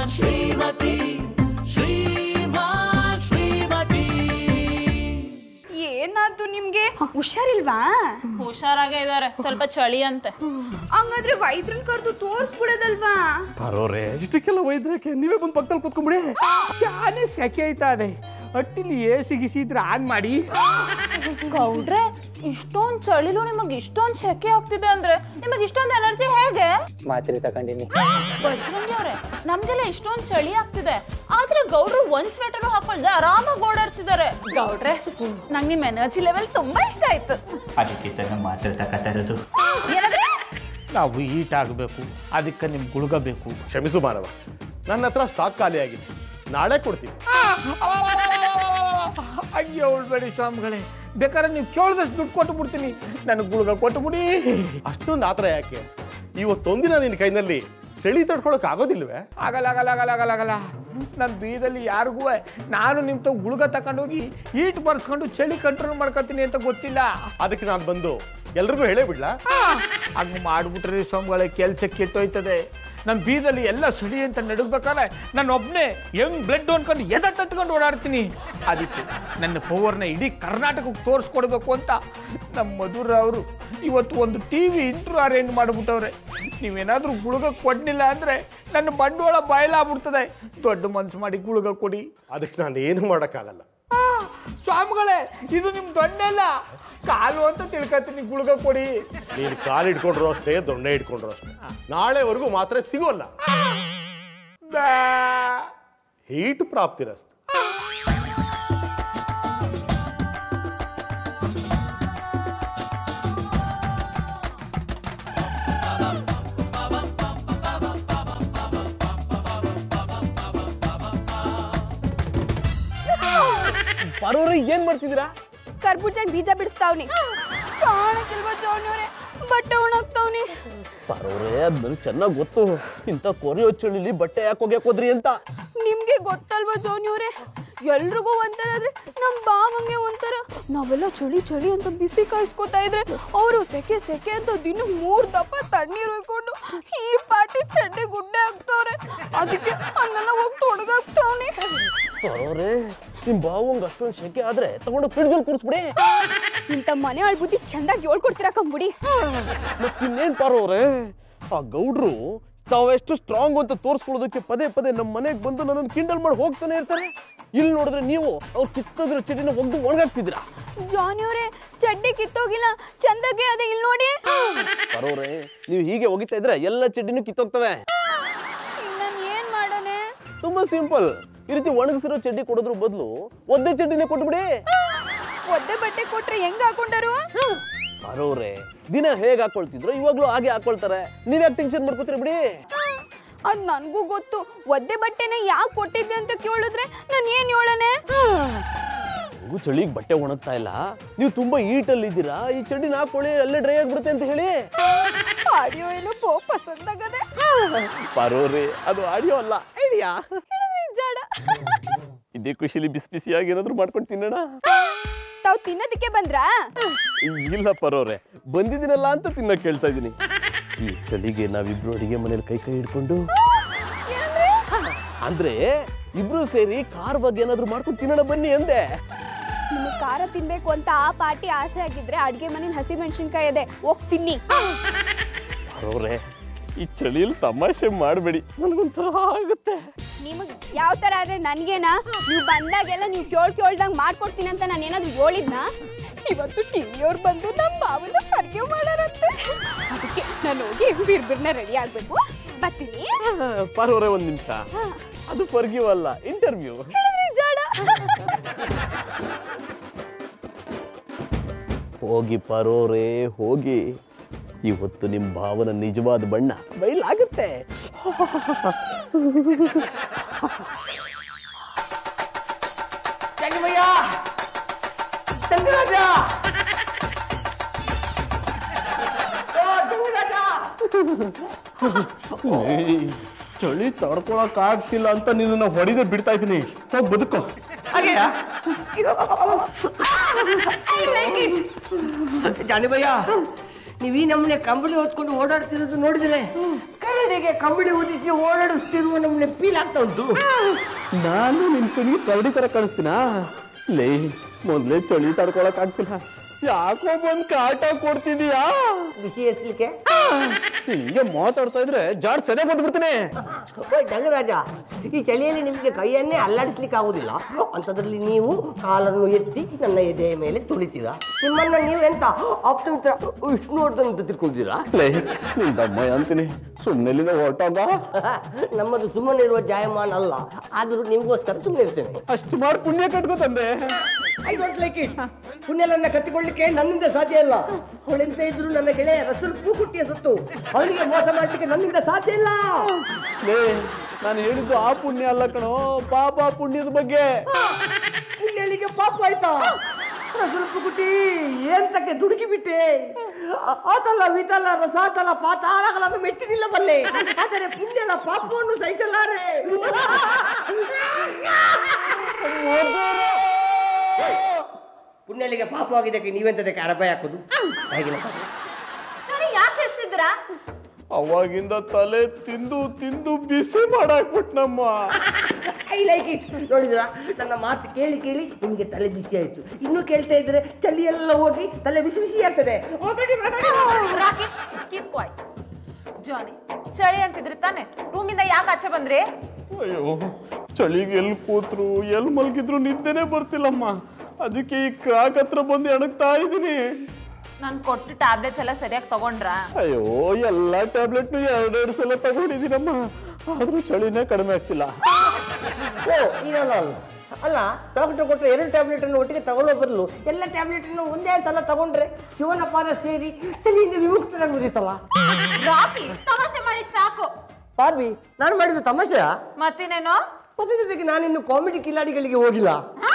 ಶ್ರೀಮತಿ ಶ್ರೀಮಾನ್ ಶ್ರೀಮತಿ ಏನಾಯ್ತು ನಿಮ್ಗೆ ಹುಷಾರಿಲ್ವಾ ಹುಷಾರಾಗೇ ಇದಾರೆ ಸ್ವಲ್ಪ ಚಳಿ ಅಂತೆ ಹಂಗಾದ್ರೆ ವೈದ್ರನ್ ಕರೆದು ತೋರ್ಸ್ಬಿಡೋದಲ್ವಾ ಬರೋರೆ ಇಷ್ಟಕ್ಕೆಲ್ಲ ವೈದ್ಯಕ್ಕೆ ನೀವೇ ಬಂದು ಪಕ್ಕದಲ್ಲಿ ಕೂತ್ಕೊಂಬಿಡಿ ಫ್ಯಾನೇ ಸೆಕೆ ಐತಾದೆ ಹಟ್ಟಿಲಿ ಎಸಿ ಗಿಸಿ ಇದ್ರೆ ಆನ್ ಮಾಡಿ ಗೌಡ್ರೆ ಇಷ್ಟೊಂದ್ ಚಳಿಲು ನಿಮಗ್ ಇಷ್ಟೊಂದ್ ಸೆಕೆ ಆಗ್ತಿದೆ ಅಂದ್ರೆ ನಿಮಗ್ ಇಷ್ಟೊಂದ್ ಎನರ್ಜಿ ಹೇಗೆ ಮಾತ್ರೆ ತಗೊಂಡಿನಿ ಬಜರಂಗಿ ಅವ್ರೆ ನಮ್ಗೆಲ್ಲ ಇಷ್ಟೊಂದ್ ಚಳಿ ಆಗ್ತಿದೆ ಆದ್ರೆ ಗೌಡ್ರು ಒಂದ್ ಸ್ವೆಟರ್ ಹಾಕೊಳ್ದೆ ಆರಾಮಾಗಿ ಓಡಾಡ್ತಿದ್ದಾರೆ ಗೌಡ್ರೆ ನಂಗ್ ನಿಮ್ ಎನರ್ಜಿ ಲೆವೆಲ್ ತುಂಬಾ ಇಷ್ಟ ಆಯ್ತು ಅದಕ್ಕೆ ತಾನೇ ಮಾತ್ರೆ ತಗೋತಾ ಇರೋದು ನಾವು ಈಟ್ ಆಗಬೇಕು ಅದಕ್ಕೆ ನಿಮ್ಗೆ ಗುಳ್ಗ ಬೇಕು ಕ್ಷಮಿಸು ಮಾನವ ನನ್ನ ಹತ್ರ ಸ್ಟಾಕ್ ಖಾಲಿ ಆಗಿದೆ ನಾಳೆ ಕೊಡ್ತೀನಿ ಅಯ್ಯೋ ಉಳ್ಬೇಡಿ ಸ್ವಾಮಿಗಳೇ ಬೇಕಾದ್ರೆ ನೀವು ಕೇಳಿದಷ್ಟು ದುಡ್ಡು ಕೊಟ್ಟು ಬಿಡ್ತೀನಿ ನನಗೆ ಗುಳ್ಗ ಕೊಟ್ಟು ಬಿಡಿ ಅಷ್ಟೊಂದು ಆತರ ಯಾಕೆ ಇವತ್ತೊಂದಿನ ನಿನ್ನ ಕೈನಲ್ಲಿ ಚಳಿ ತಡ್ಕೊಳಕ್ ಆಗೋದಿಲ್ವೇ ಆಗಲ್ಲ ಆಗಲ್ಲ ಆಗಲ್ಲ ಆಗಲ್ಲ ಆಗಲ್ಲ ನನ್ನ ಬೀದಲ್ಲಿ ಯಾರಿಗೂ ನಾನು ನಿಮ್ಮ ತಾವು ಗುಳ್ಗ ತಗೊಂಡೋಗಿ ಈಟ್ ಬರ್ಸ್ಕೊಂಡು ಚಳಿ ಕಂಟ್ರೋಲ್ ಮಾಡ್ಕೊತೀನಿ ಅಂತ ಗೊತ್ತಿಲ್ಲ ಅದಕ್ಕೆ ನಾನು ಬಂದು ಎಲ್ರಿಗೂ ಹೇಳೇ ಬಿಡ್ಲಾ ಹಂಗೆ ಮಾಡ್ಬಿಟ್ರೆ ಸ್ವಾಮಿಗಳೇ ಕೆಲಸ ಕೆಟ್ಟೋಯ್ತದೆ ನಮ್ಮ ಬೀದಲ್ಲಿ ಎಲ್ಲ ಸಡಿ ಅಂತ ನಡಗ್ಬೇಕಾದ್ರೆ ನಾನು ಒಬ್ಬನೇ ಹೆಂಗ್ ಬ್ಲಡ್ ಅನ್ಕೊಂಡು ಎದ ತಟ್ಕೊಂಡು ಓಡಾಡ್ತೀನಿ ಅದಕ್ಕೆ ನನ್ನ ಪವರ್ನ ಇಡೀ ಕರ್ನಾಟಕಕ್ಕೆ ತೋರಿಸ್ಕೊಡ್ಬೇಕು ಅಂತ ನಮ್ಮ ಮಧುರ ಅವರು ಇವತ್ತು ಒಂದು ಟಿ ವಿ ಇಂಟ್ರೂ ಅರೇಂಜ್ ಮಾಡಿಬಿಟ್ಟವ್ರೆ ನೀವೇನಾದರೂ ಗುಳ್ಗ ಕೊಡ್ಲಿಲ್ಲ ಅಂದರೆ ನನ್ನ ಬಂಡವಾಳ ಬಾಯಲಾಗ್ಬಿಡ್ತದೆ ದೊಡ್ಡ ಮನ್ಸು ಮಾಡಿ ಗುಳ್ಗ ಕೊಡಿ ಅದಕ್ಕೆ ನಾನು ಏನು ಮಾಡೋಕ್ಕಾಗಲ್ಲ ಸ್ವಾಮಿಗಳೇ ಇದು ನಿಮ್ಮ ದೊಡ್ಡೆಲ್ಲ ಕಾಲು ಅಂತ ತಿಳ್ಕೊತೀನಿ ಗುಳ್ಗ ಕೊಡಿ ನೀನು ಕಾಲು ಹಿಡ್ಕೊಂಡ್ರು ಅಷ್ಟೇ ದೊಣ್ಣೆ ಹಿಡ್ಕೊಂಡ್ರು ಅಷ್ಟೇ ನಾಳೆವರೆಗೂ ಮಾತ್ರ ಸಿಗೋಲ್ಲ ಬ್ಯಾ. ಹೀಟ್ ಪ್ರಾಪ್ತಿರಸ್ತು ಬರೋರೆ ಏನ್ ಮಾಡ್ತಿದ್ದೀರಾ ಕರ್ಬೂಜನ್ ಬೀಜ ಬಿಡಿಸ್ತಾವ್ನಿ ಕಾಣಕ್ಕಿಲ್ವಾ ಜೋನವ್ರೆ ಬಟ್ಟೆ ಒಣಗ್ತಾವ್ನಿ ಬರೋರೆ ಅದ್ ನನಗೆ ಚೆನ್ನಾಗಿ ಗೊತ್ತು ಇಂಥ ಕೊರಿಯೋ ಚಳಿಲಿ ಬಟ್ಟೆ ಯಾಕೆ ಹೋಗ್ಯಾಕ್ ಹೋದ್ರಿ ಅಂತ ನಿಮ್ಗೆ ಗೊತ್ತಲ್ವಾ ಜೋನಿಯವ್ರೆ ಎಲ್ರಿಗೂ ಒಂಥರ ಆದ್ರೆ ನಮ್ ಬಾವಂಗೆ ಒಂಥರ ನಾವೆಲ್ಲ ಚಳಿ ಚಳಿ ಅಂತ ಬಿಸಿ ಕಾಯಿಸ್ಕೊತಾ ಇದ್ರೆ ಅವರು ಸೆಕೆ ಸೆಕೆ ಅಂತ ದಿನ ಮೂರ್ ದಪ್ಪ ತಣ್ಣೀರ್ ಹೊಯ್ಕೊಂಡು ಈ ಪಾಟಿ ಚಡ್ಡಿ ಗುಡ್ಡೆ ಹಾಕ್ತವ್ರೆ ಅದಕ್ಕೆ ಹಂಗೆಲ್ಲ ಹೋಗಿ ತೊಡಗಾಕ್ತಾವ್ನಿ ಬರೋರೆ ನಿಮ್ ಬಾವಂಗ್ ಅಷ್ಟೊಂದು ಶೆಕೆ ಆದ್ರೆ ತಗೊಂಡು ಫ್ರಿಡ್ಜಲ್ಲಿ ಕೂರಿಸ್ಬಿಡಿ ಇಂಥ ಮನೆ ಆಳ್ ಬುದ್ಧಿ ಚಂದಾಗಿ ಹೇಳ್ಕೊಡ್ತೀರಾ ಕಂಬಿಡಿ ಮತ್ತಿನ್ನೇನ್ ಪಾರೋರೆ ಆ ಗೌಡ್ರು ತಾವೆಷ್ಟು ಸ್ಟ್ರಾಂಗ್ ಅಂತ ತೋರಿಸ್ಕೊಳ್ಳೋದಕ್ಕೆ ಪದೇ ಪದೇ ನಮ್ಮ ಮನೆಗೆ ಬಂದು ನನ್ನನ್ನು ಕಿಂಡಲ್ ಮಾಡಿ ಹೋಗ್ತಾನೆ ಇರ್ತಾರೆ ಇಲ್ಲಿ ನೋಡಿದ್ರೆ ನೀವು ಅವ್ರು ಕಿತ್ತೋದ್ರ ಚಟಿನ ಒಗ್ದು ಒಣಗಾಕ್ತಿದ್ದೀರಾ ಜಾನಿಯವ್ರೆ ಚಡ್ಡಿ ಕಿತ್ತೋಗಿಲ್ಲ ಚಂದಾಗೆ ಅದೇ ಇಲ್ಲಿ ನೋಡಿ ಬರೋರೆ ನೀವು ಹೀಗೆ ಒಗಿತಾ ಇದ್ರೆ ಎಲ್ಲ ಚಡ್ಡಿನೂ ಕಿತ್ತೋಗ್ತವೆ ನಾನು ಏನ್ ಮಾಡನೆ ತುಂಬಾ ಸಿಂಪಲ್ ಈ ರೀತಿ ಒಣಗಿಸಿರೋ ಚಡ್ಡಿ ಕೊಡೋದ್ರ ಬದಲು ಒದ್ದೆ ಚಡ್ಡಿನೇ ಕೊಟ್ಬಿಡಿ ಒದ್ದೆ ಬಟ್ಟೆ ಕೊಟ್ರೆ ಹೆಂಗ್ ಹಾಕೊಂಡರು ಬರೋರೆ ದಿನ ಹೇಗೆ ಹಾಕೊಳ್ತಿದ್ರು ಇವಾಗ್ಲೂ ಹಾಗೆ ಹಾಕೊಳ್ತಾರೆ ನೀವ್ಯಾಕೆ ಟೆನ್ಷನ್ ಮಾಡ್ಕೋತೀರಿ ಬಿಡಿ ಅದ್ ನನ್ಗೂ ಗೊತ್ತು ಒದ್ದೆ ಬಟ್ಟೆನ ಯಾಕೆ ಕೊಟ್ಟಿದ್ದೆ ಅಂತ ಕೇಳಿದ್ರೆ ನಾನು ಏನ್ ಹೇಳನೆ ನೀವು ಚಳಿಗೆ ಬಟ್ಟೆ ಒಣಗ್ತಾ ಇಲ್ಲ ನೀವು ತುಂಬಾ ಈಟಲ್ಲಿ ಇದ್ದೀರಾ ಈ ಚಡ್ಡಿನ ಹಾಕೊಳ್ಳಿ ಅಲ್ಲೇ ಡ್ರೈ ಆಗ್ಬಿಡುತ್ತೆ ಅಂತ ಹೇಳಿ ಆಡಿಯೋ ಏನೋ ಪೋ ಪಸಂದಾಗದೆ ಬರೋರೆ ಅದು ಆಡಿಯೋ ಅಲ್ಲ ಐಡಿಯಾ ಹೇಳಿದ್ರಿ ಜಾಡ ಇದೇ ಖುಷಿಲಿ ಬಿಸಿ ಬಿಸಿಯಾಗಿ ಏನಾದ್ರು ಮಾಡ್ಕೊಂಡು ತಿನ್ನೋಣ ತಾವ್ ತಿನ್ನೋದಕ್ಕೆ ಬಂದ್ರಾ ಇಲ್ಲ ಪರೋರೆ ಬಂದಿದ್ದೀನಲ್ಲ ಅಂತ ತಿನ್ನಕ್ ಕೇಳ್ತಾ ಇದ್ದೀನಿ ಈ ಚಳಿಗೆ ನಾವಿಬ್ರು ಅಡಿಗೆ ಮನೇಲಿ ಕೈ ಕೈ ಹಿಡ್ಕೊಂಡು ಅಂದ್ರೆ ಇಬ್ರು ಸೇರಿ ಕಾರ್ ಬಗ್ಗೆ ಏನಾದ್ರು ಮಾಡ್ಕೊಂಡು ತಿನ್ನೋಣ ಬನ್ನಿ ಅಂದೆ ನಿಮಗೆ ಖಾರ ತಿನ್ಬೇಕು ಅಂತ ಆ ಪಾಟಿ ಆಸೆ ಆಗಿದ್ರೆ ಅಡ್ಗೆ ಮನೇಲಿ ಹಸಿ ಮೆಣಸಿನ್ಕಾಯಿ ಇದೆ ಹೋಗ್ ತಿನ್ನಿ ಪರೋರೆ ಈ ಚಳಿಯಲ್ಲಿ ತಮಾಷೆ ಮಾಡಬೇಡಿ ನನಗೊಂಥರ ಆಗುತ್ತೆ ನಿಮಗ್ ಯಾವ ತರ ಆದ್ರೆ ನನ್ಗೇನಾ ನೀವು ಬಂದಾಗೆಲ್ಲ ನೀವು ಕೇಳ್ ಕೇಳ್ದಂಗ್ ಮಾಡ್ಕೊಡ್ತೀನಿ ಅಂತ ನಾನು ಏನಾದ್ರು ಹೇಳಿದ್ನಾ ಇವತ್ತು ಟಿವಿಯವ್ರು ಬಂದು ನಮ್ಮ ಮಾವನ ಅರ್ಗೆ ಮಾಡಾರಂತೆ ಅದಕ್ಕೆ ನಾನು ಹೋಗಿ ಬಿರ್ಬಿರ್ನ ರೆಡಿ ಆಗ್ಬೇಕು ಬರ್ತೀನಿ ಪರೋರೆ ಒಂದ್ ನಿಮಿಷ ಅದು ಫರ್ಗಿವ್ ಅಲ್ಲ ಇಂಟರ್ವ್ಯೂ ಹೇಳಿದ್ರಿ ಜಾಡ ಹೋಗಿ ಪರೋರೆ ಹೋಗಿ ಇವತ್ತು ನಿಮ್ಮ ಭಾವನ ನಿಜವಾದ ಬಣ್ಣ ಬಯಲಾಗುತ್ತೆ ಚಂಗಮಯ್ಯ ಚಂದ್ರರಾಜ ಚಳಿ ತಡ್ಕೊಳಕ್ ಆಗ್ತಿಲ್ಲ ಅಂತ ನಿನ್ನ ಹೊಡಿದೆ ಬಿಡ್ತಾ ಇದ್ದೀನಿ ಹೋಗಿ ಬದುಕೋ ಜಾನಿಬಯ್ಯ ನೀವು ಈ ನಮ್ಮನೆ ಕಂಬಳಿ ಹೊತ್ಕೊಂಡು ಓಡಾಡ್ತಿರೋದು ನೋಡಿದ್ರೆ ಕರೆ ಕಾಲಡಿಗೆ ಕಂಬಳಿ ಉದಿಸಿ ಓಡಾಡಿಸ್ತಿರುವ ನಮ್ಮನೆ ಫೀಲ್ ಆಗ್ತಾ ಉಂಟು ನಾನು ನಿನ್ ಕಣ್ಣಿಗೆ ಕರಡಿ ತರ ಕಾಣಿಸ್ತೀನಾ ಲೇ ಮೊದ್ಲೇ ಚಳಿ ತಡ್ಕೊಳಕ್ ಆಗ್ತಿಲ್ಲ ಯಾಕೋ ಬಂದ್ ಕಾಟ ಕೊಡ್ತಿದೀಯಾ ಬಿಸಿ ಎಸ್ಲಿಕ್ಕೆ ಹಿಂಗೆ ಮಾತಾಡ್ತಾ ಇದ್ರೆ ಜಾಡ್ ಸೆದೆ ಬಂದ್ಬಿಡ್ತೀನಿ ಓಯ್ ದಂಗರಾಜ ಈ ಚಳಿಯಲ್ಲಿ ನಿಮಗೆ ಕೈಯನ್ನೇ ಅಲ್ಲಾಡಿಸ್ಲಿಕ್ಕೆ ಆಗುದಿಲ್ಲ ಅಂಥದ್ರಲ್ಲಿ ನೀವು ಕಾಲನ್ನು ಎತ್ತಿ ನನ್ನ ಎದೆಯ ಮೇಲೆ ತುಳಿತೀರಾ ನಿಮ್ಮನ್ನ ನೀವೆಂತ ಆಪ್ತಮಿತ್ರ ವಿಷ್ಣುವರ್ಧನ್ ಅಂತ ತಿಳ್ಕೊಳ್ತೀರಾ ಲೇ ನಿನ್ ದಮ್ಮಯ್ಯ ಅಂತೀನಿ ಸುಮ್ಮನೆಲಿಂದ ಹೊರಟೋಗ ನಮ್ಮದು ಸುಮ್ಮನೆ ಇರುವ ಜಾಯಮಾನ ಅಲ್ಲ ಆದರೂ ನಿಮಗೋಸ್ಕರ ಸುಮ್ಮನೆ ಇರ್ತೇನೆ ಅಷ್ಟು ಮಾಡಿ ಪುಣ್ಯ ಕಟ್ಕೋ ತಂದೆ ಐ ಡೋಂಟ್ ಲೈಕ್ ಇಟ್ ಪುಣ್ಯಲನ್ನ ಕಟ್ಟಿಕೊಳ್ಳಿಕ್ಕೆ ನನ್ನಿಂದ ಸಾಧ್ಯ ಇಲ್ಲ ಅವಳೆಂತ ಇದ್ರು ನನ್ನ ಗೆಳೆಯ ರಸಲ್ ಪೂಕುಟ್ಟಿಯ ಸೊತ್ತು ಅವಳಿಗೆ ಮೋಸ ಮಾಡ್ಲಿಕ್ಕೆ ನನ್ನಿಂದ ಸಾಧ್ಯ ಇಲ್ಲ ಲೇ ನಾನು ಹೇಳಿದ್ದು ಆ ಪುಣ್ಯ ಅಲ್ಲ ಕಣೋ ಪಾಪ ಪುಣ್ಯದ ಬಗ್ಗೆ ಪುಣ್ಯಲಿಗೆ ಪಾಪ ಆಯ್ತಾ ರಸಲ್ ಪುಕುಟಿ ಏಂತಕ್ಕೆ ದುಡುಕಿ ಬಿಟ್ಟೆ ಆತಲ್ಲ ವಿತಲ್ಲ ರಸಾತಲ್ಲ ಪಾತಾಳಗಳನ್ನು ಮೆಟ್ಟಿ ನಿಲ್ಲಬಲ್ಲೆ ಆದರೆ ಪುಣ್ಯನ ಪಾಪವನ್ನು ಸಹಿಸಲಾರೆ ಪುಣ್ಯಲಿಗೆ ಪಾಪವಾಗಿದ್ದಕ್ಕೆ ನೀವೆಂತದಕ್ಕೆ ಅರಬಾಯಿ ಹಾಕೋದು ಹಾಗಿಲ್ಲ ಯಾಕೆ ಹೆಸ್ತಿದ್ದೀರಾ ಅವಾಗಿಂದ ತಲೆ ತಿಂದು ತಿಂದು ಬಿಸಿ ಮಾಡಾಕ್ಬಿಟ್ನಮ್ಮ ಐ ಲೈಕ್ ಇಟ್ ನೋಡಿದ್ರ ನನ್ನ ಮಾತು ಕೇಳಿ ಕೇಳಿ ನಿಮಗೆ ತಲೆ ಬಿಸಿ ಆಯ್ತು ಇನ್ನು ಕೇಳ್ತಾ ಇದ್ರೆ ಚಳಿ ಎಲ್ಲ ಹೋಗಿ ತಲೆ ಬಿಸಿ ಬಿಸಿ ಆಗ್ತದೆ ಮಾತಾಡಿ, ಮಾತಾಡಿ. ರಾಕಿ ಕೀಪ್ ಕ್ವಾಯ್ಟ್ ಜಾನಿ ಚಳಿ ಅಂತಿದ್ರಿ ತಾನೆ ರೂಮಿಂದ ಯಾಕೆ ಆಚೆ ಬಂದ್ರಿ ಅಯ್ಯೋ ಚಳಿಗೆ ಎಲ್ಲಿ ಕೂತ್ರು ಎಲ್ಲಿ ಮಲಗಿದ್ರು ನಿದ್ದೆನೆ ಬರ್ತಿಲ್ಲಮ್ಮ ಅದಕ್ಕೆ ಈ ಕ್ರಾಕ್ ಹತ್ರ ಬಂದು ಎಣಗ್ತಾ ಇದ್ದೀನಿ ನಾನು ಕೊಟ್ಟು ಟ್ಯಾಬ್ಲೆಟ್ಸ್ ಎಲ್ಲ ಸರಿಯಾಗಿ ತಗೊಂಡ್ರಾ ಅಯ್ಯೋ ಎಲ್ಲ ಟ್ಯಾಬ್ಲೆಟ್ನು ಎರಡೆರಡು ಸಲ ತಗೊಂಡಿದ್ದೀನಮ್ಮ ಆದ್ರೂ ಚಳಿನೇ ಕಡಿಮೆ ಆಗ್ತಿಲ್ಲ ಓ ಇದಲ್ಲ ಅಲ್ಲ ಅಲ್ಲ ಡಾಕ್ಟರ್ ಕೊಟ್ಟರೆ ಎರಡು ಟ್ಯಾಬ್ಲೆಟ್ ಅನ್ನು ಒಟ್ಟಿಗೆ ತಗೊಳ್ಳೋ ಬದಲು ಎಲ್ಲ ಟ್ಯಾಬ್ಲೆಟ್ ಅನ್ನು ಒಂದೇ ಸಲ ತಗೊಂಡ್ರೆ ಶಿವನ ಪಾದ ಸೇರಿ ಚಳಿಯಿಂದ ವಿಮುಕ್ತರಾಗುದಿತ್ತಲ್ಲ ರಾಕಿ ತಮಾಷೆ ಮಾಡಿ ಸಾಕು ಪಾರ್ವಿ ನಾನು ಮಾಡಿದ ತಮಾಷೆಯಾ ಮತ್ತಿನೇನೋ ಮತ್ತೆ ಜೊತೆಗೆ ನಾನಿನ್ನು ಕಾಮಿಡಿ ಕಿಲಾಡಿಗಳಿಗೆ ಹೋಗಿಲ್ಲ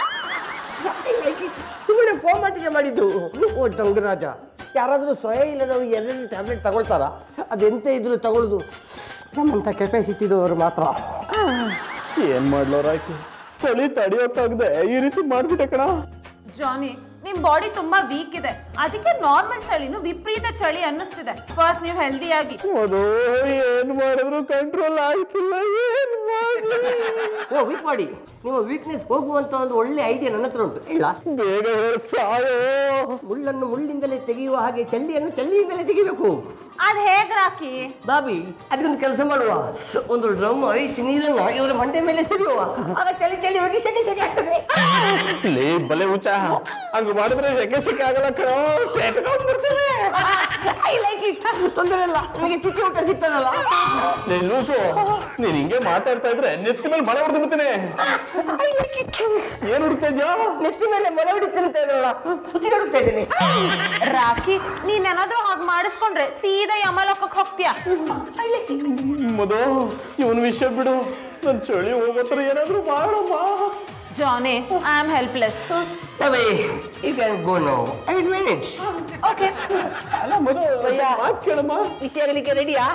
ಸುಮ್ಮನೆ ಕೋಮಟಿಗೆ ಮಾಡಿದ್ದು ಓ ಟಂಗರಾಜ ಯಾರಾದರೂ ಸ್ವಯ ಇಲ್ಲದವರು ಎರಡು ಟ್ಯಾಬ್ಲೆಟ್ ತಗೊಳ್ತಾರಾ ಅದೆಂತ ಇದ್ರು ತಗೊಳ್ಳೋದು ನಮ್ಮಂಥ ಕೆಪಾಸಿಟಿ ಇರೋರು ಮಾತ್ರ ಏನ್ ಮಾಡ್ಲೋ ರಾಕಿ ಚಳಿ ತಡಿಯೋಕ್ಕಾಗದೆ ಈ ರೀತಿ ಮಾಡ್ಬಿಟ್ಟೆ ಕಣ ಜಾನಿ ನಿಮ್ ಬಾಡಿ ತುಂಬಾ ವೀಕ್ ಇದೆ ಅದಕ್ಕೆ ನಾರ್ಮಲ್ ಚಳಿನು ವಿಪರೀತ ಚಳಿ ಅನ್ನಿಸ್ತಿದೆ ಫಸ್ಟ್ ನೀವು ಹೆಲ್ದಿ ಆಗಿ ಅದು ಏನ್ ಮಾಡಿದ್ರು ಕಂಟ್ರೋಲ್ ಆಯ್ತಿಲ್ಲ ಏನ್ ಮಾಡ್ಲಿ ಓ ವೀಕ್ ಮಾಡಿ ನಿಮ್ಮ ವೀಕ್ನೆಸ್ ಹೋಗುವಂತ ಒಂದು ಒಳ್ಳೆ ಐಡಿಯಾ ನನ್ನ ಹತ್ರ ಉಂಟು ಇಲ್ಲ ಬೇಗ ಹೇಳ ಸಾಯೋ ಮುಳ್ಳನ್ನು ಮುಳ್ಳಿಂದಲೇ ತೆಗೆಯುವ ಹಾಗೆ ಚಳ್ಳಿಯನ್ನು ಚಳ್ಳಿಯಿಂದಲೇ ತೆಗಿಬೇಕು ಅದ್ ಹೇಗ್ ರಾಕಿ ಬಾಬಿ ಅದಕ್ಕೊಂದು ಕೆಲಸ ಮಾಡುವ ಒಂದು ಡ್ರಮ್ ಐಸ್ ನೀರನ್ನ ಇವರ ಮಂಡೆ ಮೇಲೆ ಸುರಿಯುವ ಆಗ ಚಳಿ ಚಳಿ ಹೋಗಿ ಸೆಡಿ ಸರಿ ಆಗ್ತದೆ ಲೇ ಬಲೆ ಹುಚ್ಚ ಹಂಗ ಮಾಡಿದ್ರೆ ಸೆಕೆ ಸೆಕೆ ಆಗಲ್ಲ ಕಣೋ ಸೆಟ್ಕೊಂಡ್ಬಿಡ್ತೇವೆ ಐ ಲೈಕ್ ಇಟ್ ತೊಂದರೆ ಇಲ್ಲ ನನಗೆ ತಿಥಿ ಊಟ ಸಿಗ್ತದಲ್ಲ ಲೇ ಲೂಸು ನೀನ್ ಹಿಂಗೆ ಮಾತಾಡ್ತಾ ಇದ್ರೆ ನೆತ್ತಿ ಮೇಲೆ ಮಳೆ ಹೊಡೆದು ಬಿಡ್ತೀನಿ ಐ ಲೈಕ್ ಇಟ್ ಏನ್ ಹುಡ್ತಾ ಇದ್ಯಾ ನೆತ್ತಿ ಮೇಲೆ ಮೊರೆ ಹೊಡಿತಿರ್ತಾ ಇರಲ್ಲ ಸುತ್ತಿ ನೋಡುತ್ತಾ ಇದ್ದೀನಿ ರಾಕಿ ನೀನೇನಾದ್ರೂ ಹಾಗೆ ಮಾಡಿಸ್ಕೊಂಡ್ರೆ ಸೀದಾ ಯಮಲೋಕಕ್ಕೆ ಹೋಗ್ತೀಯ ಐ ಲೈಕ್ ಇಟ್ ಮದು ಇವನ್ ವಿಷಯ ಬಿಡು ನನ್ ಚಳಿ ಹೋಗೋತ್ರ ಏನಾದ್ರು ಮಾಡಮ್ಮ Johnny I am helpless Away. You can go now. I will manage. Okay ಅಲ್ಲ ಮದು ಮಾತ್ ಕೇಳಮ್ಮ ಖುಷಿ ಆಗಲಿಕ್ಕೆ ರೆಡಿಯಾ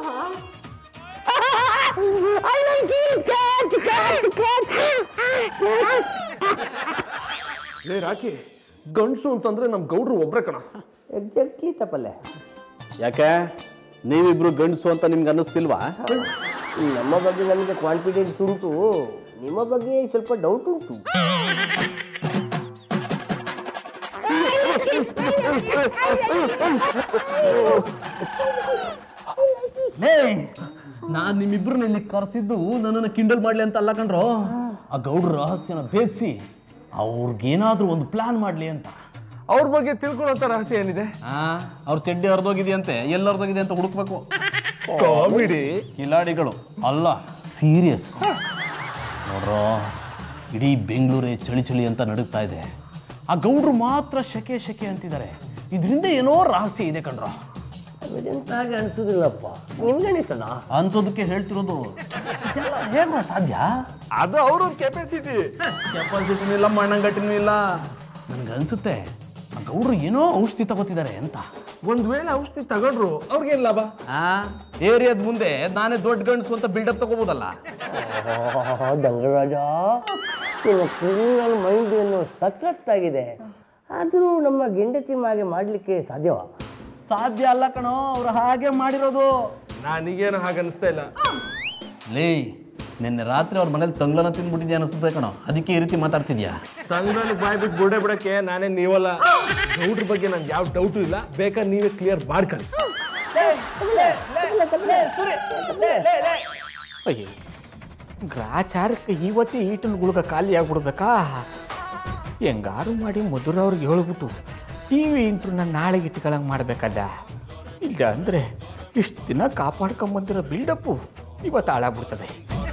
I like it catch catch ಲೇ ರಾಕಿ ಗಂಡ್ಸು ಅಂತಂದ್ರೆ ನಮ್ ಗೌಡ್ರು ಒಬ್ರೆ ಕಣ ಎಕ್ಸಾಕ್ಟ್ಲಿ ತಪ್ಪಲ್ಲೇ ಯಾಕೆ ನೀವಿಬ್ರು ಗಂಡಸು ಅಂತ ನಿಮ್ಗೆ ಅನ್ನಿಸ್ತಿಲ್ವಾ ನಮ್ಮ ಬಗ್ಗೆ ನಮಗೆ ಕಾನ್ಫಿಡೆನ್ಸ್ ಉಂಟು ನಿಮ್ಮ ಬಗ್ಗೆ ಸ್ವಲ್ಪ ಡೌಟ್ ಉಂಟು ನಾನ್ ನಿಮ್ಮಿಬ್ರನ್ನ ಇಲ್ಲಿ ಕರೆಸಿದ್ದು ನನ್ನನ್ನು ಕಿಂಡಲ್ ಮಾಡ್ಲಿ ಅಂತ ಅಲ್ಲ ಕಣ್ರೋ ಆ ಗೌಡ್ರ ರಹಸ್ಯನ ಭೇದಿಸಿ ಅವ್ರಿಗೇನಾದ್ರೂ ಒಂದು ಪ್ಲಾನ್ ಮಾಡ್ಲಿ ಅಂತ ಅವ್ರ ಬಗ್ಗೆ ತಿಳ್ಕೊಳ್ಳೋಂಥ ರಹಸ್ಯ ಏನಿದೆ ಆ ಅವ್ರ ಚಡ್ಡಿ ಹರಿದೋಗಿದೆಯಂತೆ ಎಲ್ಲಿ ಹರಿದೋಗಿದೆ ಅಂತ ಹುಡುಕ್ಬೇಕು ಕಾಮಿಡಿ ಕಿಲಾಡಿಗಳು ಅಲ್ಲ ಸೀರಿಯಸ್ ನೋಡ್ರೋ ಇಡೀ ಬೆಂಗಳೂರೇ ಚಳಿ ಚಳಿ ಅಂತ ನಡುಗ್ತಾ ಇದೆ ಆ ಗೌಡ್ರು ಮಾತ್ರ ಶಕೆ ಶಕೆ ಅಂತಿದ್ದಾರೆ ಇದರಿಂದ ಏನೋ ರಹಸ್ಯ ಇದೆ ಕಣ್ರೋ ಅದೆಂತ ಹಾಗೆ ಅನಿಸೋದಿಲ್ಲಪ್ಪ ನಿಮ್ಗೆ ಅನಿಸಲ್ಲ ಅನ್ಸೋದಕ್ಕೆ ಹೇಳ್ತಿರೋದು ಇದೆಲ್ಲ ಹೇಗೋ ಸಾಧ್ಯ ಅದು ಅವ್ರವ್ರ ಕೆಪಾಸಿಟಿ ಕೆಪಾಸಿಟಿನೂ ಇಲ್ಲ ಮಣ್ಣಂಗಟ್ಟಿನೂ ಇಲ್ಲ ನನ್ಗನ್ಸುತ್ತೆ ಆ ಗೌಡ್ರು ಏನೋ ಔಷಧಿ ತಗೋತಿದ್ದಾರೆ ಅಂತ ಒಂದ್ ವೇಳೆ ಔಷಧಿ ತಗೊಂಡ್ರು ಅವ್ರಿಗೇನ್ ಲಾಭ ಆ ಏರಿಯಾದ ಮುಂದೆ ನಾನೇ ದೊಡ್ಡ ಗಂಡಸು ಅಂತ ಬಿಲ್ಡಪ್ ತಗೋಬೋದಲ್ಲ ದಂಗರಾಜ ನಿಮ್ಮ ಕ್ರಿಮಿನಲ್ ಮೈಂಡ್ ಏನು ಸಖತ್ತಾಗಿದೆ ಆದರೂ ನಮ್ಮ ಗೆಂಡತಿ ಮಾಗೆ ಮಾಡಲಿಕ್ಕೆ ಸಾಧ್ಯವಾ ಸಾಧ್ಯ ಅಲ್ಲ ಕಣೋ ಅವ್ರು ಹಾಗೆ ಮಾಡಿರೋದು ನನಗೇನು ಹಾಗೆ ಅನಿಸ್ತಾ ಇಲ್ಲ ಲೇ ನಿನ್ನೆ ರಾತ್ರಿ ಅವ್ರ ಮನೇಲಿ ತಂಗ್ಲನ ತಿಂದ್ಬಿಟ್ಟಿದ್ಯಾ ಅನಿಸುತ್ತೆ ಕಣೋ ಅದಕ್ಕೆ ಈ ರೀತಿ ಮಾತಾಡ್ತಿದ್ಯಾ ಸಂಘನ ಬಾಯ್ ಬಿಟ್ಟು ಬುಡೆ ಬಿಡಕ್ಕೆ ನಾನೇ ನೀವಲ್ಲ ಡೌಟ್ರ ಬಗ್ಗೆ ನನ್ಗೆ ಯಾವ ಡೌಟು ಇಲ್ಲ ಬೇಕಾದ್ರೆ ನೀವೇ ಕ್ಲಿಯರ್ ಮಾಡ್ಕೊಳ್ಳಿ ಅಯ್ಯ ಗ್ರಾಚಾರಕ್ಕೆ ಇವತ್ತೇ ಈಟನ್ ಗುಳ್ಗ ಖಾಲಿ ಆಗ್ಬಿಡ್ಬೇಕಾ ಹೆಂಗಾರು ಮಾಡಿ ಮಧುರ ಅವ್ರಿಗೆ ಹೇಳ್ಬಿಟ್ಟು ಟಿ ವಿ ಇಂಟ್ರೂನ ನಾಳೆಗೆ ಇಟ್ಕೊಳಂಗೆ ಮಾಡ್ಬೇಕಲ್ಲ ಇಲ್ಲ ಅಂದರೆ ಇಷ್ಟು ದಿನ ಕಾಪಾಡ್ಕೊಂಬಂದಿರೋ ಬಿಲ್ಡಪ್ಪು ಇವತ್ತು ಹಾಳಾಗ್ಬಿಡ್ತದೆ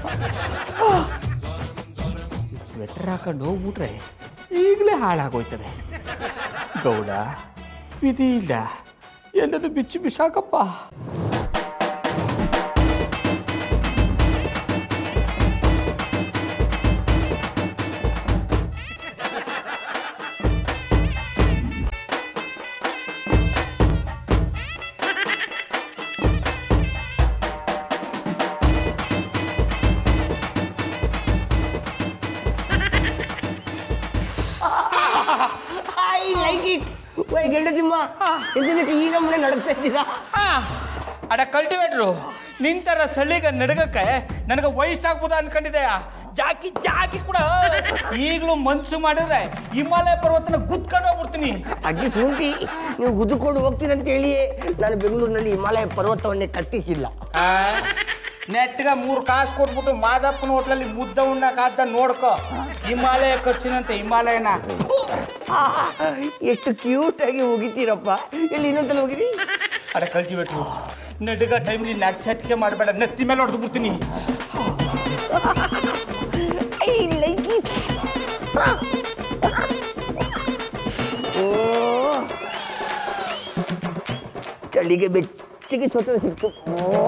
ಸ್ವೆಟರ್ ಹಾಕೊಂಡು ಹೋಗ್ಬಿಟ್ರೆ ಈಗಲೇ ಹಾಳಾಗೋಯ್ತದೆ ಗೌಡ ವಿಧಿ ಇಲ್ಲ ಎಲ್ಲದು ಬಿಚ್ಚಿ ಬಿಸಾಕಪ್ಪ ಐ ಲೈಕ್ ಇಟ್ ವೈ ಗೆಂಡದಿಮ್ಮ ಎಂದಿದ್ದಕ್ಕೆ ಈ ನಮ್ಮನೆ ನಡಕ್ತಾ ಇದ್ದೀರಾ ಅಡ ಕಲ್ಟಿವೇಟ್ರು ನಿಂತರ ಸಳಿಗ ನಡಗಕ್ಕೆ ನನಗೆ ವಯಸ್ಸಾಗ್ಬೋದ ಅನ್ಕೊಂಡಿದೆಯಾ ಜಾಕಿ ಜಾಕಿ ಕೂಡ ಈಗಲೂ ಮನ್ಸು ಮಾಡಿದ್ರೆ ಹಿಮಾಲಯ ಪರ್ವತನ ಗುದ್ಕೊಂಡು ಹೋಗ್ಬಿಡ್ತೀನಿ ಅಜ್ಜಿ ಕುಂಟಿ ನೀವು ಗುದ್ದುಕೊಂಡು ಹೋಗ್ತೀರಂತ ಹೇಳಿಯೇ ನಾನು ಬೆಂಗಳೂರಿನಲ್ಲಿ ಹಿಮಾಲಯ ಪರ್ವತವನ್ನೇ ಕಟ್ಟಿಸಿಲ್ಲ ನೆಟ್ಗ ಮೂರು ಕಾಸು ಕೊಟ್ಬಿಟ್ಟು ಮಾದಪ್ಪನ ಹೋಟ್ಲಲ್ಲಿ ಮುದ್ದ ಉಣ್ಣಕ್ಕಾದ ನೋಡ್ಕೋ ಹಿಮಾಲಯ ಖರ್ಚಿನಂತೆ ಹಿಮಾಲಯನ ಆಹಾ, ಎಷ್ಟು ಕ್ಯೂಟ್ ಆಗಿ ಹೋಗಿದ್ದೀರಪ್ಪ ಎಲ್ಲಿ ಇನ್ನೊಂದಲ್ಲ ಹೋಗಿರಿ ಅಡ ಕಲ್ಟಿವೇಟ್ರು ನಡುಗ ಟೈಮ್ಲಿ ನಾಕ್ ಸೆಟ್ಗೆ ಮಾಡಬೇಡ ನೆತ್ತಿ ಮೇಲೆ ಹೊಡೆದು ಬಿಡ್ತೀನಿ ಐ ಲೈಕ್ ಇಟ್ ಓ ಚಳಿಗೆ ಬೆಚ್ಚಗೆ ಸ್ವತಃ ಸಿಕ್ತು ಓ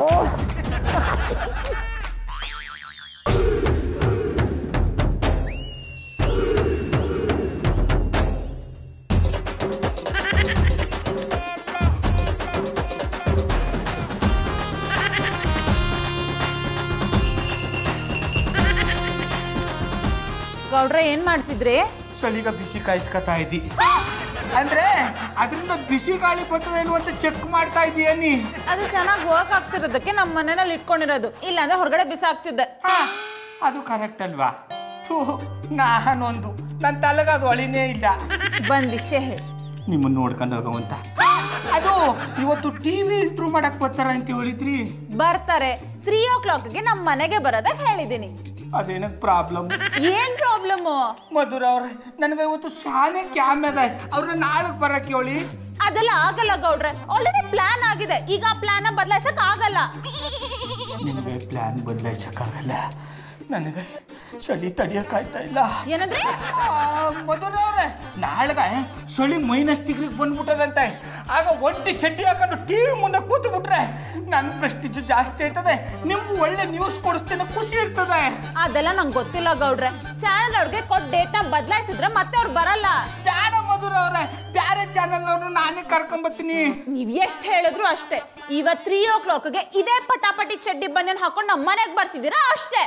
ಗೌಡ್ರೆ ಏನ್ ಮಾಡ್ತಿದ್ರಿ ಚಳಿಗ ಬಿಸಿ ಕಾಯಿಸ್ಕೊತಾ ಇದ್ದಿ ಅಂದ್ರೆ ಅದರಿಂದ ಬಿಸಿ ಗಾಳಿ ಬರ್ತದೇನು ಅಂತ ಚೆಕ್ ಮಾಡ್ತಾ ಇದೀಯನಿ ಅದು ಚೆನ್ನಾಗಿ ಹೋಗಕ್ ಆಗ್ತಿರೋದಕ್ಕೆ ನಮ್ಮ ಮನೆಯಲ್ಲಿ ಇಟ್ಕೊಂಡಿರೋದು ಇಲ್ಲಾಂದ್ರೆ ಹೊರಗಡೆ ಬಿಸಾಕ್ತಿದ್ದೆ ಹಾ, ಅದು ಕರೆಕ್ಟ್ ಅಲ್ವಾ ಥೂ ನಾನೊಂದು ನನ್ನ ತಲೆಗೆ ಅದು ಅಳಿನೇ ಇಲ್ಲ ಬಂದ್ ವಿಷಯ ಹೇಳಿ ನಿಮ್ಮನ್ನ ನೋಡ್ಕೊಂಡು ಹೋಗುವಂತ ಅದು ಇವತ್ತು ಟಿವಿ ಇಂಟ್ರೂವ್ ಮಾಡಕ್ ಬರ್ತಾರ ಅಂತ ಹೇಳಿದ್ರಿ ಬರ್ತಾರೆ ತ್ರೀ ಓ ಕ್ಲಾಕ್ಗೆ ನಮ್ಮ ಮನೆಗೆ ಬರೋದಾಗ ಹೇಳಿದ್ದೀನಿ ಅದೇನಕ್ ಪ್ರಾಬ್ಲಮ್ ಏನ್ ಪ್ರಾಬ್ಲಮ್ಮು ಮಧುರ ಅವ್ರೆ ನನಗೆ ಇವತ್ತು ಶಾನೆ ಕ್ಯಾಮ್ ಅದ ಅವ್ರನ್ನ ನಾಳೆಗೆ ಬರಕ್ಕೆ ಹೇಳಿ ಅದೆಲ್ಲ ಆಗಲ್ಲ ಗೌಡ್ರೆ ಆಲ್ರೆಡಿ ಪ್ಲಾನ್ ಆಗಿದೆ ಈಗ ಆ ಪ್ಲಾನ್ ಬದಲಾಯಿಸಕ್ ಆಗಲ್ಲ ನಿನಗೆ ಪ್ಲಾನ್ ಬದಲಾಯಿಸಕ್ಕಾಗಲ್ಲ ನನಗೆ ಚಳಿ ತಡಿಯಕ್ಕಾಯ್ತಾ ಇಲ್ಲ ಏನಂದ್ರೆ ಮಧುರ ಅವ್ರೆ ನಾಳೆಗೆ ಚಳಿ ಮೈನಸ್ ಡಿಗ್ರಿಗೆ ಬಂದ್ಬಿಟ್ಟದಂತೆ ಆಗ ಒಂಟಿ ಚಡ್ಡಿ ಹಾಕೊಂಡು ಟಿವಿ ಮುಂದೆ ಕೂತು ಬಿಟ್ರೆ ನನ್ನ ಪ್ರೆಸ್ಟೀಜ್ ಜಾಸ್ತಿ ಆಯ್ತದೆ ನಿಮ್ಗೆ ಒಳ್ಳೆ ನ್ಯೂಸ್ ಕೊಡಿಸ್ತೇನೆ ಖುಷಿ ಇರ್ತದೆ ಅದೆಲ್ಲ ನಂಗೆ ಗೊತ್ತಿಲ್ಲ ಗೌಡ್ರೆ ಚಾನಲ್ ಅವ್ರಿಗೆ ಕೊಟ್ಟು ಡೇಟ್ನ ಬದಲಾಯಿಸಿದ್ರೆ ಮತ್ತೆ ಅವ್ರು ಬರಲ್ಲ ಬೇಡ ಮಧುರ ಅವ್ರೆ ಬೇರೆ ಚಾನಲ್ ಅವ್ರನ್ನ ನಾನೇ ಕರ್ಕೊಂಬರ್ತೀನಿ ನೀವ್ ಎಷ್ಟ್ ಹೇಳಿದ್ರು ಅಷ್ಟೇ ಇವತ್ ತ್ರೀ ಓ ಕ್ಲಾಕ್ಗೆ ಇದೇ ಪಟಾಪಟಿ ಚಡ್ಡಿ ಬನ್ಯನ್ ಹಾಕೊಂಡು ನಮ್ಮ ಮನೆಗೆ ಬರ್ತಿದ್ದೀರಾ ಅಷ್ಟೇ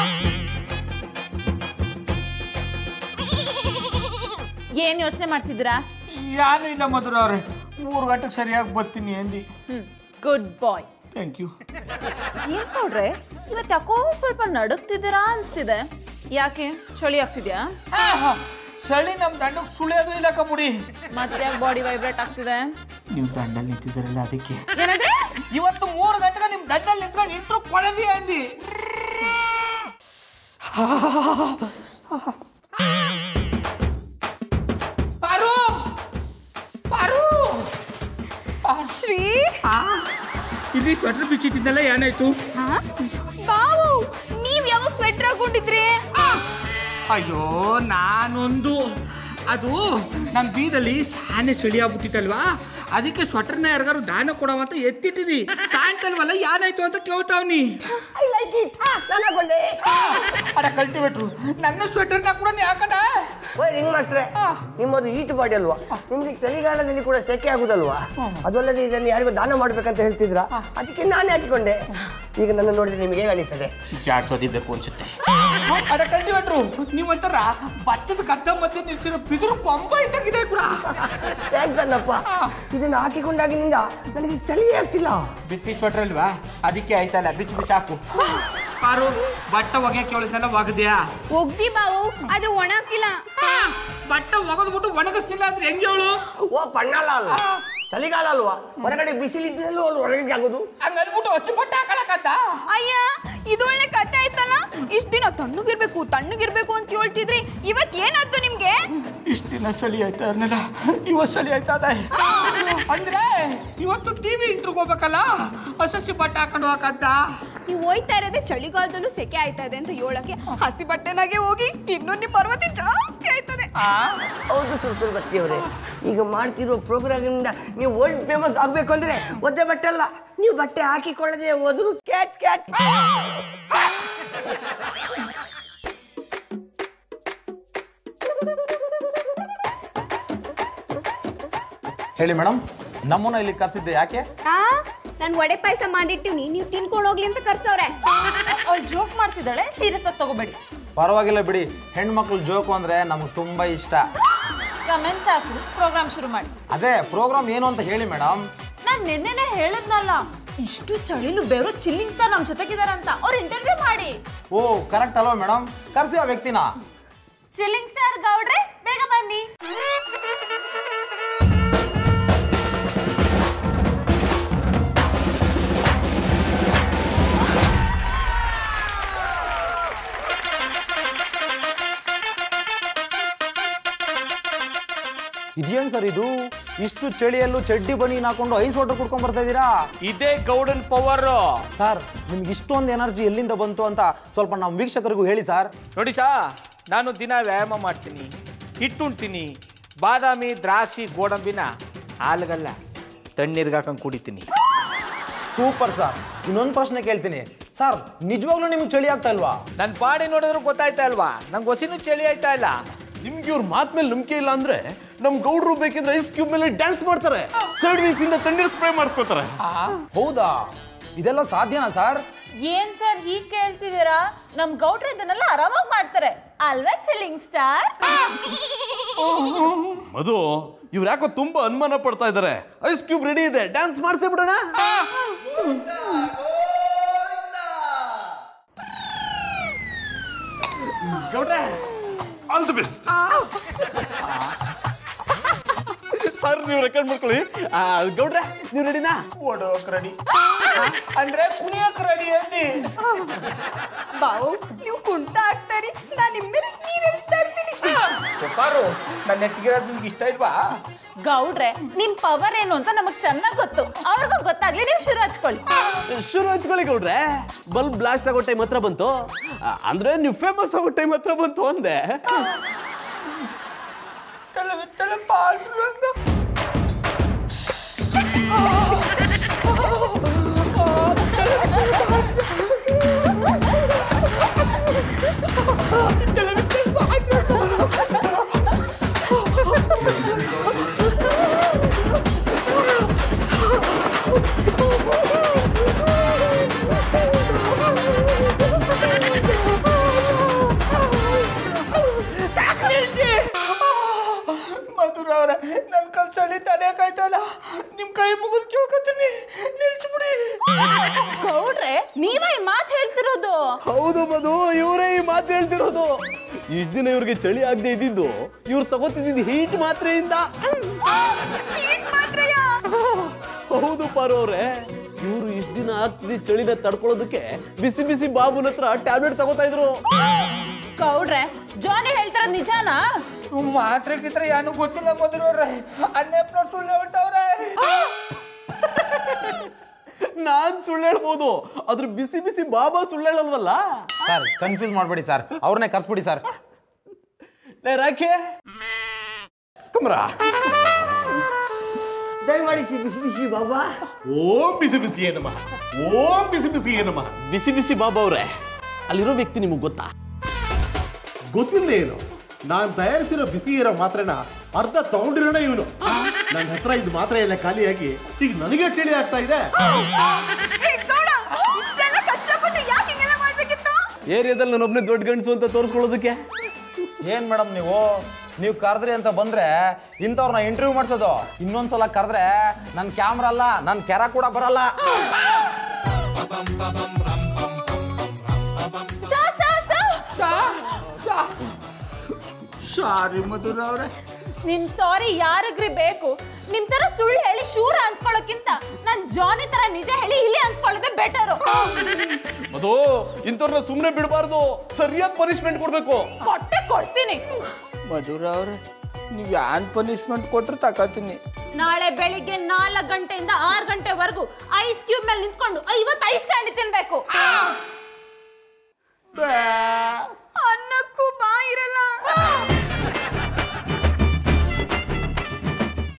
ಏನ್ ಯೋಚನೆ ಮಾಡ್ತಿದ್ದೀರಾ ಯಾರು ಇಲ್ಲ ಮಧುರ ಅವ್ರೆ ಮೂರು ಗಂಟೆಗೆ ಸರಿಯಾಗಿ ಬರ್ತೀನಿ ಅಂದಿ hmm good bye thank you ಏನ್ ನೋಡ್ರೆ ಇವತ್ ಯಾಕೋ ಸ್ವಲ್ಪ ನಡುಕ್ತಿದ್ದೀರಾ ಅನ್ಸ್ತಿದೆ ಯಾಕೆ ಚಳಿ ಆಗ್ತಿದ್ಯಾ ಚಳಿ ನಮ್ಮ ದಂಡಕ್ಕೆ ಸುಳಿಯೋದು ಇಲ್ಲ ಕಬುಡಿ ಮತ್ತೆ ಯಾಕೆ ಬಾಡಿ ವೈಬ್ರೇಟ್ ಆಗ್ತಿದೆ ನೀವು ದಂಡಲ್ಲಿ ನಿಂತಿದ್ದಾರಲ್ಲ ಅದಕ್ಕೆ ಏನಂದ್ರೆ ಇವತ್ತು ಮೂರು ಗಂಟೆಗೆ ನಿಮ್ಮ ದಂಡಲ್ಲಿ ನಿಂತ್ಕೊಂಡು ಇಂಟ್ರು ಕೊಡಲಿ ಅಂದಿ ಪಾರು ಪಾರು ಶ್ರೀ ಇಲ್ಲಿ ಸ್ವೆಟರ್ ಬಿಚ್ಚಿಟ್ಟಿದ್ದಲ್ಲ ಏನಾಯ್ತು ಬಾವು ನೀವ್ ಯಾವಾಗ ಸ್ವೆಟರ್ ಹಾಕೊಂಡಿದ್ರಿ ಅಯ್ಯೋ ನಾನೊಂದು ಅದು ನಮ್ಮ ಬೀದಲ್ಲಿ ಶಾನೆ ಚಳಿ ಆಗ್ಬಿಟ್ಟಿತ್ತಲ್ವಾ ಅದಕ್ಕೆ ಸ್ವೆಟರ್ನ ಯಾರಿಗಾರು ದಾನ ಕೊಡವಂತ ಎತ್ತಿಟ್ಟಿದಿ ಕಾಣ್ತಲ್ವಲ್ಲ ಏನಾಯ್ತು ಅಂತ ಕೇಳ್ತಾವ್ನಿ ಐ ಲೈಕ್ ಇಟ್ ನಾನು ಹಾಕೊಂಡೆ ಅಡ ಕಲ್ಟಿವೇಟ್ರು ನನ್ನ ಸ್ವೆಟರ್ನ ಕೂಡ ನೀ ಹಾಕಂಡ ಓಯ್ ರಿಂಗ್ ಮಾಸ್ಟ್ರೆ ನಿಮ್ಮದು ಈಟ್ ಬಾಡಿ ಅಲ್ವಾ ನಿಮ್ಗೆ ಚಳಿಗಾಲದಲ್ಲಿ ಕೂಡ ಸೆಕೆ ಆಗುದಲ್ವಾ ಅದಲ್ಲದೆ ಇದನ್ನು ಯಾರಿಗೂ ದಾನ ಮಾಡ್ಬೇಕಂತ ಹೇಳ್ತಿದ್ರ ಅದಕ್ಕೆ ನಾನೇ ಹಾಕಿಕೊಂಡೆ ಈಗ ನನ್ನ ನೋಡಿದ್ರೆ ನಿಮಗೆ ಹೇಗೆ ಅನಿಸ್ತದೆ ಜಾಡ್ಸೋದಿರ್ಬೇಕು ಅನ್ಸುತ್ತೆ ಅಡ ಕಂಡಿವಟ್ರು ನೀವಂತಾರ ಭತ್ತದ ಗದ್ದ ಮಧ್ಯೆ ನಿಲ್ಸಿರೋ ಬಿದಿರು ಕೊಂಬ ಇದ್ದಾಗಿದೆ ಕೂಡ ಥ್ಯಾಂಕ್ಸ್ ಅಣ್ಣಪ್ಪ ಇದನ್ನು ಹಾಕಿಕೊಂಡಾಗಿನಿಂದ ನನಗೆ ಚಳಿಯೇ ಆಗ್ತಿಲ್ಲ ಬ್ರಿಟಿಷ್ ಹೊಟ್ರಲ್ವಾ ಅದಕ್ಕೆ ಆಯ್ತಲ್ಲ ಬಿಚ್ಚು ಬಿಚ್ಚು ಹಾಕು ಪಾರು ಬಟ್ಟ ಒಗ್ಯಕ್ಕೆ ಹೇಳಿದ್ನೆಲ್ಲ ಒಗದ್ಯಾ ಒಗ್ದಿ ಬಾವು ಆದ್ರೆ ಒಣ ಹಾಕಿಲ್ಲ ಬಟ್ಟ ಒಗದ್ಬಿಟ್ಟು ಒಣಗಿಸ್ತಿಲ್ಲ ಅಂದ್ರೆ ಹೆಂಗೆ ಹೇಳು ಓ ಪಣ್ಣಾಲ ಅಲ್ಲ ಚಳಿಗಾಲ ಅಲ್ವಾ ಹೊರಗಡೆ ಬಿಸಿಲಿದ್ದಲ್ಲೂ ಅಲ್ಲಿ ಹೊರಗಡೆ ಆಗೋದು ಹಂಗ ಅನ್ಬಿಟ್ಟು ಹಸಿ ಬಟ್ಟೆ ಹಾಕಲಕತ್ತ ಅಯ್ಯ ಇದೊಳ್ಳೆ ಕತೆ ಆಯ್ತಲ್ಲ ಇಷ್ಟ ದಿನ ತಣ್ಣಗಿರ್ಬೇಕು ತಣ್ಣಗಿರ್ಬೇಕು ಅಂತ ಹೇಳ್ತಿದ್ರಿ ಇವತ್ ಏನಾಯ್ತು ನಿಮ್ಗೆ ಇಷ್ಟು ದಿನ ಚಳಿ ಆಯ್ತಾ ಅನ್ನಲ್ಲ ಇವತ್ತು ಚಳಿ ಆಯ್ತಾ ಅದ ಅಂದ್ರೆ ಇವತ್ತು ಟಿವಿ ಇಂಟ್ರಿಗೆ ಹೋಗ್ಬೇಕಲ್ಲ ಹಸಿ ಬಟ್ಟೆ ಹಾಕೊಂಡು ಹೋಗಕ್ಕಂತ ನೀವು ಹೋಯ್ತಾ ಇರೋದೇ ಚಳಿಗಾಲದಲ್ಲೂ ಸೆಕೆ ಆಯ್ತಾ ಇದೆ ಅಂತ ಹೇಳಕ್ಕೆ ಹಸಿ ಬಟ್ಟೆನಾಗೆ ಹೋಗಿ ಇನ್ನೂ ನಿಮ್ಮ ಪರ್ವತಿ ಜಾಸ್ತಿ ಆಯ್ತದೆ ಹೌದು ಸುರ್ಸುರ್ ಬತ್ತಿಯವರೇ ಈಗ ಮಾಡ್ತಿರೋ ಪ್ರೋಗ್ರಾಮಿಂದ ನೀವು ವರ್ಲ್ಡ್ ಫೇಮಸ್ ಆಗಬೇಕು ಅಂದ್ರೆ ಒದ್ದೆ ಬಟ್ಟೆ ಅಲ್ಲ ನೀವು ಬಟ್ಟೆ ಹಾಕಿಕೊಳ್ಳದೆ ಹೋದ್ರು ಕ್ಯಾಟ್ ಕ್ಯಾಟ್ ಹೇಳಿ ಮೇಡಮ್ ನಮ್ಮನ್ನ ಇಲ್ಲಿ ಕರ್ಸಿದ್ದೆ ಯಾಕೆ ಆ ನಾನು ವಡೆ ಪಾಯಸ ಮಾಡಿಟ್ಟಿವ್ನಿ ನೀವು ತಿನ್ಕೊಂಡು ಹೋಗ್ಲಿ ಅಂತ ಕರ್ಸವ್ರೆ ಅವಳು ಜೋಕ್ ಮಾಡ್ತಿದ್ದಾಳೆ ಸೀರಿಯಸ್ ಆಗಿ ತಗೋಬೇಡಿ ಪರವಾಗಿಲ್ಲ ಬಿಡಿ ಹೆಣ್ಮಕ್ಳು ಜೋಕು ಅಂದ್ರೆ ನಮಗೆ ತುಂಬಾ ಇಷ್ಟ ಕಮೆಂಟ್ಸ್ ಹಾಕಿ ಪ್ರೋಗ್ರಾಮ್ ಶುರು ಮಾಡಿ ಅದೇ ಪ್ರೋಗ್ರಾಮ್ ಏನು ಅಂತ ಹೇಳಿ ಮೇಡಮ್ ನಾನ್ ನಿನ್ನೆನೆ ಹೇಳಿದ್ನಲ್ಲ ಇಷ್ಟು ಚಳಿಲು ಬೇರು ಚಿಲ್ಲಿಂಗ್ ಸ್ಟಾರ್ ನಮ್ ಜೊತೆಗಿದಾರ ಅಂತ ಅವ್ರು ಇಂಟರ್ವ್ಯೂ ಮಾಡಿ ಓ ಕರೆಕ್ಟ್ ಅಲ್ವಾ ಮೇಡಮ್ ಕರ್ಸಿ ಆ ವ್ಯಕ್ತಿನ ಚಿಲ್ಲಿಂಗ್ ಸ್ಟಾರ್ ಗೌಡ್ರೆ ಬೇಗ ಬನ್ನಿ ಇದೇನ್ ಸರ್ ಇದು ಇಷ್ಟು ಚಳಿಯಲ್ಲೂ ಚಡ್ಡಿ ಬನಿ ಹಾಕೊಂಡು ಐಸ್ ವಾಟರ್ ಕುಡ್ಕೊಂಡ್ ಬರ್ತಾ ಇದ್ದೀರಾ ಇದೇ ಗೌಡನ್ ಪವರ್ ಸರ್ ನಿಮ್ಗೆ ಇಷ್ಟೊಂದು ಎನರ್ಜಿ ಎಲ್ಲಿಂದ ಬಂತು ಅಂತ ಸ್ವಲ್ಪ ನಮ್ಮ ವೀಕ್ಷಕರಿಗೂ ಹೇಳಿ ಸರ್ ನೋಡಿ ಸಾ ನಾನು ದಿನ ವ್ಯಾಯಾಮ ಮಾಡ್ತೀನಿ ಹಿಟ್ಟುಣ್ತೀನಿ ಬಾದಾಮಿ ದ್ರಾಕ್ಷಿ ಗೋಡಂಬಿನ ಹಾಲ್ಗಲ್ಲ ತಣ್ಣೀರ್ಗೆ ಹಾಕೊಂಡು ಕುಡಿತೀನಿ ಸೂಪರ್ ಸರ್ ಇನ್ನೊಂದು ಪ್ರಶ್ನೆ ಕೇಳ್ತೀನಿ ಸರ್ ನಿಜವಾಗ್ಲೂ ನಿಮ್ಗೆ ಚಳಿ ಆಗ್ತಾ ಇಲ್ವಾ ನನ್ನ ಬಾಡಿ ನೋಡಿದ್ರು ಗೊತ್ತಾಯ್ತಾ ಇಲ್ವಾ ನಂಗೆ ಹೊಸಿನೂ ಚಳಿ ಆಯ್ತಾ ಇಲ್ಲ ನಿಮ್ಗೆ ಇವ್ರ ಮಾತ್ ಮೇಲೆ ನಂಬಿಕೆ ಇಲ್ಲ ಅಂದ್ರೆ ನಮ್ ಗೌಡ್ರು ಬೇಕಿದ್ರೆ ಐಸ್ ಕ್ಯೂಬ್ ಮೇಲೆ ಡ್ಯಾನ್ಸ್ ಮಾಡ್ತಾರೆ ಸೈಡ್ ವಿಂಗ್ಸ್ ಇಂದ ತಣ್ಣೀರ್ ಸ್ಪ್ರೇ ಮಾಡಿಸ್ಕೋತಾರೆ ಹೌದಾ ಇದೆಲ್ಲ ಸಾಧ್ಯನಾ ಸರ್ ಏನ್ ಸರ್ ಹೀಗ್ ಕೇಳ್ತಿದ್ದೀರಾ ನಮ್ ಗೌಡ್ರು ಇದನ್ನೆಲ್ಲ ಆರಾಮಾಗಿ ಮಾಡ್ತಾರೆ ಅಲ್ವಾ ಚಿಲ್ಲಿಂಗ್ ಸ್ಟಾರ್ ಮಧು ಇವ್ರು ಯಾಕೋ ತುಂಬಾ ಅನುಮಾನ ಪಡ್ತಾ ಇದ್ದಾರೆ ಐಸ್ ಕ್ಯೂಬ್ ರೆಡಿ ಇದೆ ಡ್ಯಾನ್ಸ್ ಮಾಡ್ಸೇ ಬಿಡೋಣ ಗೌಡ್ರೆ ಆಲ್ ದಿ ಬೆಸ್ಟ್ ಸರ್ ನೀವು ರೆಕಾರ್ಡ್ ಮಾಡ್ಕೊಳ್ಳಿ ಆ, ಗೌಡ್ರೆ ನೀವು ರೆಡಿನಾ ಓಡೋಕ್ ರೆಡಿ ಅಂದ್ರೆ ಕುಣಿಯಕ್ ರೆಡಿ ಅಂದಿ ಬಾವು ನೀವು ಕುಂಟ ಆಗ್ತಾರಿ ನಾನು ನಿಮ್ಮೇಲೆ ನೀರ್ ಇಳಿಸ್ತಾ ಇರ್ತೀನಿ ಪಾರು ನನ್ನ ನೆಟ್ಟಿಗಿರೋದು ನಿಮ್ಗೆ ಇಷ್ಟ ಇಲ್ವಾ ಗೌಡ್ರೆ ನಿಮ್ ಪವರ್ ಏನು ಅಂತ ನಮಗ್ ಚೆನ್ನಾಗ್ ಗೊತ್ತು ಅವ್ರಿಗೂ ಗೊತ್ತಾಗ್ಲಿ ನೀವು ಶುರು ಹಚ್ಕೊಳ್ಳಿ ಶುರು ಹಚ್ಕೊಳ್ಳಿ ಗೌಡ್ರೆ ಬಲ್ಬ್ ಬ್ಲಾಸ್ಟ್ ಆಗೋ ಟೈಮ್ ಹತ್ರ ಬಂತು ಆ, ಅಂದ್ರೆ ನೀವು ಫೇಮಸ್ ಆಗೋ ಟೈಮ್ ಹತ್ರ ಬಂತು ಅಂದೆ ತಲೆ ತಲೆ ಪಾಂಡುರಂಗ ಮಧುರ ಅವ್ರ ನನ್ನ ಕಲ್ಸಲ್ಲಿ ತಡೆಯಕ್ಕಾಯ್ತಲ್ಲ ನಿಮ್ ಕೈ ಮುಗಿದು ಕೇಳ್ಕೊತೀನಿ ನಿಲ್ಸ್ಬಿಡಿ ಗೌಡ್ರೆ ನೀವೇ ಈ ಮಾತು ಹೇಳ್ತಿರೋದು ಹೌದು ಮಧು ಇವರೇ ಈ ಮಾತು ಹೇಳ್ತಿರೋದು ಇಷ್ಟ ದಿನ ಇವ್ರಿಗೆ ಚಳಿ ಆಗದೆ ಇದ್ದಿದ್ದು ಇವ್ರು ತಗೋತಿದ್ದು ಹೀಟ್ ಮಾತ್ರೆಯಿಂದ ಹೌದು ಪಾರು ಅವ್ರೆ ಇವರು ಇಷ್ಟ ದಿನ ಆಗ್ತಿದ್ದ ಚಳಿನ ತಡ್ಕೊಳ್ಳೋದಕ್ಕೆ ಬಿಸಿ ಬಿಸಿ ಬಾಬುನ ಹತ್ರ ಟ್ಯಾಬ್ಲೆಟ್ ತಗೋತಾ ಇದ್ರು ಗೌಡ್ರೆ ಜಾನಿ ಹೇಳ್ತಿರೋದು ನಿಜಾನಾ ಮಾತ್ರೆ ಗಿತ್ರೆ ಏನು ಗೊತ್ತಿಲ್ಲ ಮಧುರವ್ರೆ ಅನ್ನೆಪ್ನ ಸುಳ್ಳು ಹೇಳ್ತಾವ್ರೆ ನಾನ್ ಸುಳ್ಳು ಹೇಳ್ಬೋದು ಅದ್ರ ಬಿಸಿ ಬಿಸಿ ಬಾಬಾ ಸುಳ್ಳು ಹೇಳಲ್ವಲ್ಲ ಸರ್ ಕನ್ಫ್ಯೂಸ್ ಮಾಡಬೇಡಿ ಸರ್ ಅವ್ರನ್ನೇ ಕರ್ಸ್ಬಿಡಿ ಸರ್ ಲೇ ರಾಖೆ ಕಮ್ರಾ ದಯಮಾಡಿಸಿ ಬಿಸಿ ಬಿಸಿ ಬಾಬಾ ಓಂ ಬಿಸಿ ಬಿಸಿ ಏನಮ್ಮ ಓಂ ಬಿಸಿ ಬಿಸಿ ಏನಮ್ಮ ಬಿಸಿ ಬಿಸಿ ಬಾಬಾ ಅವ್ರೆ ಅಲ್ಲಿರೋ ವ್ಯಕ್ತಿ ನಿಮಗೆ ಗೊತ್ತಾ ಗೊತ್ತಿಲ್ಲ ಏನು ನಾನ್ ತಯಾರಿಸಿರೋ ಬಿಸಿ ಇರೋ ಮಾತ್ರೆನ ಅರ್ಧ ತಗೊಂಡಿರೋಣ ಇವನು ನನ್ನ ಹತ್ರ ಇದು ಮಾತ್ರೆ ಎಲ್ಲ ಖಾಲಿಯಾಗಿ ಈಗ ನನಗೆ ಚಳಿ ಆಗ್ತಾ ಇದೆ ಇಷ್ಟೆಲ್ಲ ಕಷ್ಟಪಟ್ಟು ಯಾಕೆ ಹಿಂಗೆಲ್ಲ ಮಾಡ್ಬೇಕಿತ್ತು ಏರಿಯಾದಲ್ಲಿ ನಾನೊಬ್ಬನೇ ದೊಡ್ಡ ಗಂಡಸು ಅಂತ ತೋರಿಸ್ಕೊಳ್ಳೋದಕ್ಕೆ ಏನ್ ಮೇಡಮ್ ನೀವು ನೀವು ಕರೆದ್ರಿ ಅಂತ ಬಂದ್ರೆ ಇಂಥವ್ರನ್ನ ಇಂಟರ್ವ್ಯೂ ಮಾಡ್ಸೋದು ಇನ್ನೊಂದ್ಸಲ ಕರೆದ್ರೆ ನನ್ನ ಕ್ಯಾಮ್ರಾ ಅಲ್ಲ ನನ್ನ ಕೆರ ಕೂಡ ಬರಲ್ಲ ಸಾರಿ ಮಧುರ ಅವ್ರೆ ನಿಮ್ ಸಾರಿ ಯಾರಿಗ್ರಿ ಬೇಕು ನಿಮ್ ತರ ಸುಳ್ಳು ಹೇಳಿ ಶೂರ ಅನ್ಸ್ಕೊಳ್ಳೋಕ್ಕಿಂತ ನಾನ್ ಜಾನಿ ತರ ನಿಜ ಹೇಳಿ ಇಲ್ಲಿ ಅನ್ಸ್ಕೊಳ್ಳೋದೇ ಬೆಟರು ಅದು ಇಂಥವ್ರನ್ನ ಸುಮ್ಮನೆ ಬಿಡಬಾರ್ದು ಸರಿಯಾದ ಪನಿಷ್ಮೆಂಟ್ ಕೊಡ್ಬೇಕು ಕೊಟ್ಟೆ ಕೊಡ್ತೀನಿ ಮಧುರ ಅವ್ರೆ ನೀವು ಯಾನ್ ಪನಿಷ್ಮೆಂಟ್ ಕೊಟ್ರು ತಗೋತೀನಿ ನಾಳೆ ಬೆಳಿಗ್ಗೆ ನಾಲ್ಕು ಗಂಟೆಯಿಂದ ಆರು ಗಂಟೆವರೆಗೂ ಐಸ್ ಕ್ಯೂಬ್ ಮೇಲೆ ನಿಂತ್ಕೊಂಡು ಐವತ್ತು ಐಸ್ ಕ್ಯಾಂಡಿ